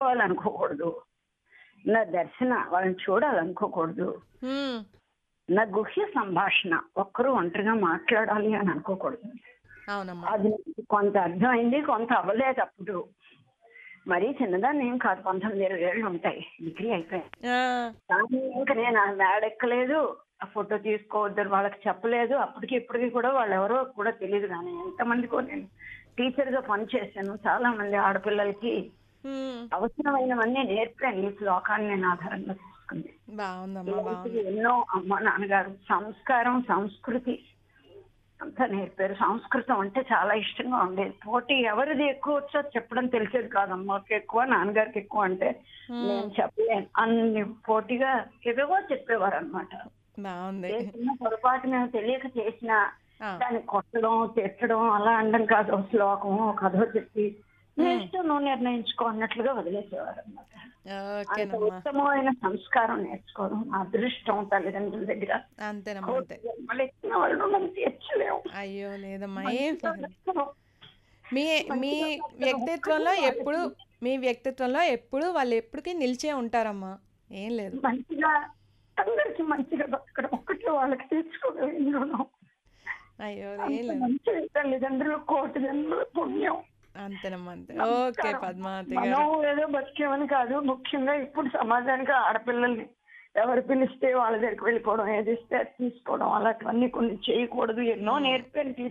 తెలుసుకోవాలనుకోకూడదు నా దర్శన వాళ్ళని చూడాలనుకోకూడదు హ్మ్. నా గుహ్య సంభాషణ ఒక్కరు ఒంటరిగా మాట్లాడాలి అని అనుకోకూడదు అవునమ్మా అది నాకు కొంత అర్థమైంది కొంత అవ్వలేదు అప్పుడు మరీ చిన్నదాన్ని ఏం కాదు పంతొమ్మిది ఇరవై ఏళ్ళు ఉంటాయి డిగ్రీ అయిపోయాయి ఆ, కానీ ఇంకా నేను ఆ మేడ ఎక్కలేదు ఆ ఫోటో తీసుకోవద్దు వాళ్ళకి చెప్పలేదు అప్పటికి ఇప్పటికి కూడా వాళ్ళు ఎవరో కూడా తెలియదు కానీ ఎంతమందికో నేను టీచర్ గా పనిచేశాను చాలా మంది ఆడపిల్లలకి హ్మ్. అవసరమైనవన్నీ నేర్పాను ఈ శ్లోకాన్ని నేను ఆధారంగా తీసుకుంది బాగుందమ్మా బాగుంది ఎన్నో అమ్మ నాన్నగారు సంస్కారం సంస్కృతి అంతా నేర్పారు సంస్కృతం అంటే చాలా ఇష్టంగా ఉండేది పోటీ ఎవరిది ఎక్కువ వచ్చో చెప్పడం తెలిసేది కాదు అమ్మకి ఎక్కువ నాన్నగారికి ఎక్కువ అంటే నేను చెప్పలేను అన్ని పోటీగా ఏవేవో చెప్పేవారు అనమాట బాగుంది చిన్న పొరపాటు మేము తెలియక చేసిన ఆ, దాన్ని కొట్టడం తిట్టడం అలా అనడం కాదు ఒక శ్లోకం ఒక కథ చెప్పి నెక్స్ట్ నువ్వు నిర్ణయించుకో అన్నట్లుగా వదిలేసేవారు అనమాట అంత ఓకేనమ్మా ఉత్తమమైన సంస్కారం నేర్చుకోవడం నా అదృష్టం తల్లిదండ్రుల దగ్గర అంతేనమ్మా అంతే మళ్ళీ ఇచ్చిన వాళ్ళు మనం తీర్చలేము అయ్యో లేదమ్మా ఏం మీ మీ వ్యక్తిత్వంలో ఎప్పుడు మీ వ్యక్తిత్వంలో ఎప్పుడు వాళ్ళు ఎప్పటికీ నిలిచే ఉంటారమ్మా ఏం లేదు మంచిగా అందరికి మంచిగా బతకడం ఒక్కట్లో వాళ్ళకి తీర్చుకోగలిగిన రుణం అయ్యో అంత ఏం లేదు మంచి తల్లిదండ్రులు కోటి జన్మల పుణ్యం అంతేనమ్మా అంతే ఓకే పద్మావతి గారు మనం ఏదో బతికేమని కాదు ముఖ్యంగా ఇప్పుడు సమాజానికి ఆడపిల్లల్ని ఎవరు పిలిస్తే వాళ్ళ దగ్గరికి వెళ్ళిపోవడం ఏది ఇస్తే అది తీసుకోవడం అలాంటివన్నీ కొన్ని చేయకూడదు ఎన్నో నేర్పాను